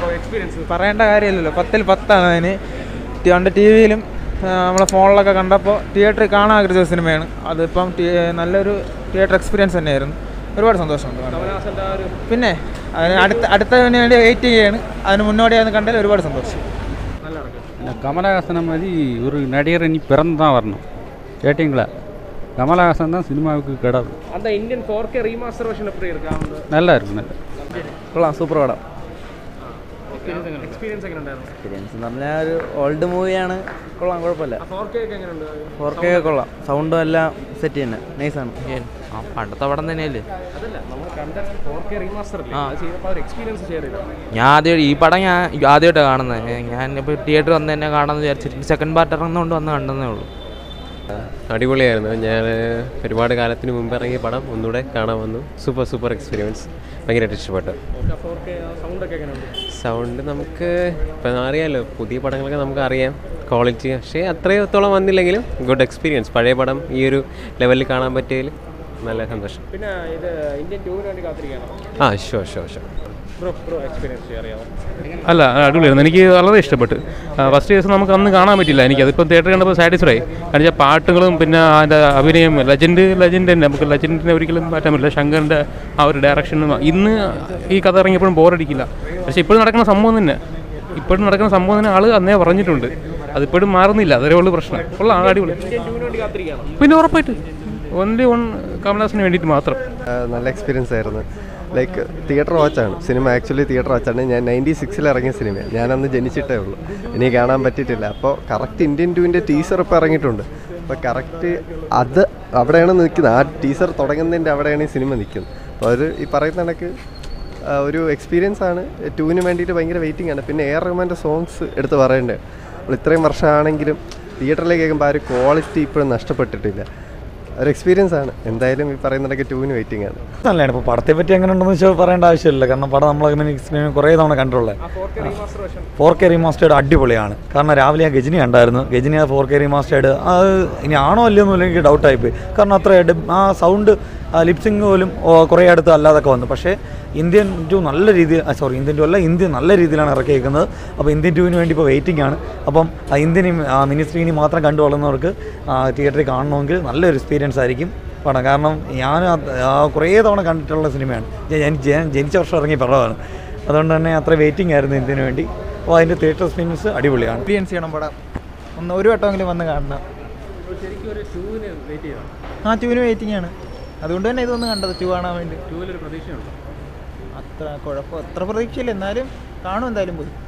Experience പറയേണ്ട കാര്യമില്ലല്ലോ പത്തിൽ പത്താണ് അതിന് ടി- പണ്ട് ടി വിയിലും നമ്മളെ ഫോണിലൊക്കെ കണ്ടപ്പോൾ തിയേറ്ററിൽ കാണാൻ ആഗ്രഹിച്ച സിനിമയാണ് അതിപ്പം ടി- നല്ലൊരു തിയേറ്റർ എക്സ്പീരിയൻസ് തന്നെയായിരുന്നു ഒരുപാട് സന്തോഷമുണ്ട് കാണാൻ. കമലഹാസന്റെ ആ ഒരു പിന്നെ അതിന് അടുത്ത അടുത്തതിന് വേണ്ടി വെയിറ്റ് ചെയ്യുകയാണ് അതിന് മുന്നോടിയായി കണ്ടതിൽ ഒരുപാട് സന്തോഷം നല്ല ഇറക്കം இந்த கமலஹாசனை மாதிரி ஒரு நடிகர் இனி பிறந்து தான் வரணும் கேட்டிங்களா கமலஹாசன் தான் சினிமாவுக்கு கிடவு அந்த Indian four K remaster version எப்படி இருக்கு அந்த நல்லா இருக்கு நல்லா കൊള്ളാം സൂപ്പർ പടം എക്സ്പീരിയൻസ് എങ്ങനെ ഉണ്ടായിരുന്നു എക്സ്പീരിയൻസ് എന്ന് പറഞ്ഞാൽ ഒരു ഓൾഡ് മൂവിയാണ് കൊള്ളാം കുഴപ്പമില്ല ഫോർ കെ ഒക്കെ എങ്ങനെയുണ്ട് ഫോർ കെ ഒക്കെ കൊള്ളാം സൗണ്ടും എല്ലാം സെറ്റ് തന്നെ നൈസാണ് ആ പണ്ടത്തെ പടം തന്നെയല്ലേ അതല്ല നമ്മൾ കണ്ട ഫോർ കെ റീമാസ്റ്റർ അല്ലേ അത് ചെയ്തപ്പോൾ ഒരു എക്സ്പീരിയൻസ് ഷെയർ ചെയ്താൽ ഞാൻ ആദ്യം ഈ പടം ഞാൻ ആദ്യമായിട്ടാണ് കാണുന്നത് ഞാൻ ഇപ്പോൾ തിയേറ്റർ വന്ന് തന്നെ കാണാമെന്ന് വിചാരിച്ചിട്ട് സെക്കൻഡ് പാർട്ട് ഇറങ്ങുന്നതുകൊണ്ട് വന്ന് കണ്ടെന്നേ ഉള്ളൂ അടിപൊളിയായിരുന്നു ഞാൻ ഒരുപാട് കാലത്തിന് മുമ്പ് ഇറങ്ങിയ പടം ഒന്നുകൂടെ കാണാൻ വന്നു സൂപ്പർ സൂപ്പർ എക്സ്പീരിയൻസ് ഭയങ്കരമായിട്ട് ഇഷ്ടപ്പെട്ടു ഫോർ കെ സൗണ്ട് ഒക്കെ എങ്ങനെയുണ്ട് സൗണ്ട് നമുക്ക് ഇപ്പം അറിയാമല്ലോ പുതിയ പടങ്ങളൊക്കെ നമുക്ക് അറിയാം ക്വാളിറ്റി പക്ഷേ അത്രത്തോളം വന്നില്ലെങ്കിലും ഗുഡ് എക്സ്പീരിയൻസ് പഴയ പടം ഈ ഒരു ലെവലിൽ കാണാൻ പറ്റിയതിൽ നല്ല സന്തോഷം പിന്നെ ഇത് ഇന്ത്യൻ ടൂവിന് വേണ്ടി കാത്തിരിക്കുകയാണോ ആ show show show bro bro experience share ചെയ്യാമോ അല്ല അടിപൊളിയായിരുന്നു എനിക്ക് വളരെ ഇഷ്ടപ്പെട്ടു ഫസ്റ്റ് കേസ് നമുക്ക് അന്ന് കാണാൻ പറ്റില്ല എനിക്ക് അതിപ്പോൾ തിയേറ്ററിൽ കണ്ടപ്പോൾ സാറ്റിസ്ഫൈ കാരണം വെച്ചാൽ പാട്ടുകളും പിന്നെ അതിൻ്റെ അഭിനയം ലെജൻഡ് ലെജൻഡ് തന്നെ നമുക്ക് ലെജൻഡിനെ ഒരിക്കലും മാറ്റാൻ പറ്റില്ല ശങ്കറിൻ്റെ ആ ഒരു ഡയറക്ഷനും ഇന്ന് ഈ കഥ ഇറങ്ങിയപ്പോഴും ബോറടിക്കില്ല പക്ഷേ ഇപ്പോഴും നടക്കുന്ന സംഭവം തന്നെ ഇപ്പോഴും നടക്കുന്ന സംഭവം തന്നെ ആൾ അന്നേ പറഞ്ഞിട്ടുണ്ട് അതിപ്പോഴും മാറുന്നില്ല അതേ ഉള്ളൂ പ്രശ്നം ഉള്ള ആ അടിപൊളി ഇന്ത്യൻ ടൂവിന് വേണ്ടി കാത്തിരിക്കുകയാണോ പിന്നെ ഉറപ്പായിട്ട് ഓൺലി ഓൺ കമൽഹാസിന് വേണ്ടിയിട്ട് മാത്രം നല്ല എക്സ്പീരിയൻസ് ആയിരുന്നു ലൈക്ക് തിയേറ്റർ വാച്ചാണ് സിനിമ ആക്ച്വലി തിയേറ്റർ വാച്ചാണ് ഞാൻ നയൻറ്റി സിക്സിൽ ഇറങ്ങിയ സിനിമയാണ് ഞാൻ അന്ന് ജനിച്ചിട്ടേ ഉള്ളൂ എനിക്ക് കാണാൻ പറ്റിയിട്ടില്ല അപ്പോൾ കറക്റ്റ് ഇന്ത്യൻ ടൂവിൻ്റെ ടീസർ ഇപ്പോൾ ഇറങ്ങിയിട്ടുണ്ട് അപ്പോൾ കറക്റ്റ് അത് അവിടെയാണ് നിൽക്കുന്നത് ആ ടീസർ തുടങ്ങുന്നതിൻ്റെ അവിടെയാണ് ഈ സിനിമ നിൽക്കുന്നത് അപ്പോൾ അത് ഈ പറയുന്ന കണക്ക് ആ, ഒരു എക്സ്പീരിയൻസ് ആണ് ടൂവിന് വേണ്ടിയിട്ട് ഭയങ്കര വെയിറ്റിംഗ് ആണ് പിന്നെ എ ആർ റഹ്മാൻ്റെ സോങ്സ് എടുത്ത് പറയേണ്ടത് നമ്മൾ ഇത്രയും വർഷമാണെങ്കിലും തിയേറ്ററിലേക്ക് കേൾക്കുമ്പോൾ ആ ഒരു ക്വാളിറ്റി ഇപ്പോഴും നഷ്ടപ്പെട്ടിട്ടില്ല ഒരു എക്സ്പീരിയൻസ് ആണ് എന്തായാലും ഈ പറയുന്നതൊക്കെ ടൂവിന് വെയിറ്റിംഗ് ആണ് നല്ലതാണ് ഇപ്പോൾ പടത്തെ പറ്റി എങ്ങനെ ഉണ്ടെന്ന് വെച്ചാൽ പറയേണ്ട ആവശ്യമില്ല കാരണം പടം നമ്മൾ കുറേ തവണ കണ്ടിട്ടുള്ളത് ആ four K remaster version four K remastered അടിപൊളിയാണ് കാരണം രാവിലെ ഞാൻ ഗജനി കണ്ടായിരുന്നു ഗജനി ആ ഫോർ കെ റീമാസ്റ്റേഡ് അത് ഇനി ആണോ അല്ലയോ എന്നും എനിക്ക് ഡൗട്ടായിപ്പോയി കാരണം അത്ര എഡ്- ആ സൗണ്ട് ലിപ്സിങ് പോലും ഓ, കുറേ അടുത്ത് അല്ലാതൊക്കെ വന്നു പക്ഷേ ഇന്ത്യൻ ടു നല്ല രീതിയിൽ സോറി ഇന്ത്യൻ ടു അല്ല ഇന്ത്യ നല്ല രീതിയിലാണ് ഇറക്കിയേക്കുന്നത് അപ്പോൾ ഇന്ത്യൻ ടുവിന് വേണ്ടി ഇപ്പോൾ വെയിറ്റിംഗ് ആണ് അപ്പം ആ ഇന്ത്യൻ മിനി സ്ക്രീനിൽ മാത്രം കണ്ടു വളർന്നവർക്ക് തിയേറ്ററിൽ കാണണമെങ്കിൽ നല്ലൊരു എക്സ്പീരിയൻസ് ആയിരിക്കും പടം കാരണം ഞാൻ അത് ആ കുറേ തവണ കണ്ടിട്ടുള്ള സിനിമയാണ് ഞാൻ ഞാൻ ജന- ജനിച്ച വർഷം ഇറങ്ങിയ പടമാണ് അതുകൊണ്ട് തന്നെ അത്ര വെയിറ്റിംഗ് ആയിരുന്നു ഇതിന് വേണ്ടി അപ്പോൾ അതിൻ്റെ തിയേറ്റർ എക്സ്പീരിയൻസ് അടിപൊളിയാണ് എക്സ്പീരിയൻസ് ചെയ്യണം പടം ഒന്ന് ഒരു വട്ടമെങ്കിലും വന്ന് കാണണം ശരിക്കും ഒരു ടൂവിന് വെയിറ്റ് ചെയ്യണം ആ ടൂവിന് വെയിറ്റിംഗ് ആണ് അതുകൊണ്ട് തന്നെ ഇതൊന്ന് കണ്ടത് ടൂ കാണാൻ വേണ്ടി ടൂവിലൊരു പ്രതീക്ഷയുണ്ടോ അത്ര കുഴപ്പം അത്ര പ്രതീക്ഷയില്ല എന്നാലും കാണും എന്തായാലും പോയി